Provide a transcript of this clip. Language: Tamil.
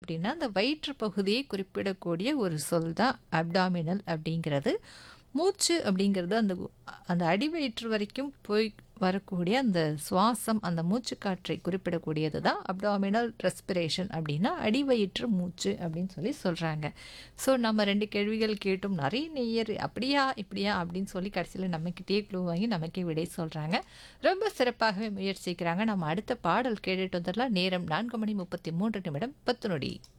அப்படின்னா அந்த வயிற்று பகுதியை குறிப்பிடக்கூடிய ஒரு சொல் தான் அப்டாமினல் அப்படிங்கிறது மூச்சு அப்படிங்கிறது அந்த அந்த அடிவயிற்று வரைக்கும் போய் வரக்கூடிய அந்த சுவாசம் அந்த மூச்சு காற்றை குறிப்பிடக்கூடியது தான் அப்டாமினல் ரெஸ்பிரேஷன் அப்படின்னா அடிவயிற்று மூச்சு அப்படின்னு சொல்லி சொல்கிறாங்க ஸோ நம்ம ரெண்டு கேள்விகள் கேட்டும் நிறைய நேயர் அப்படியா இப்படியா அப்படின்னு சொல்லி கடைசியில் நம்மக்கிட்டே க்ளூ வாங்கி நமக்கே விடை சொல்கிறாங்க ரொம்ப சிறப்பாகவே முயற்சிக்கிறாங்க நம்ம அடுத்த பாடல் கேட்டுட்டு வந்துடலாம் நேரம் நான்கு மணி முப்பத்தி மூன்று நிமிடம் பத்து நொடி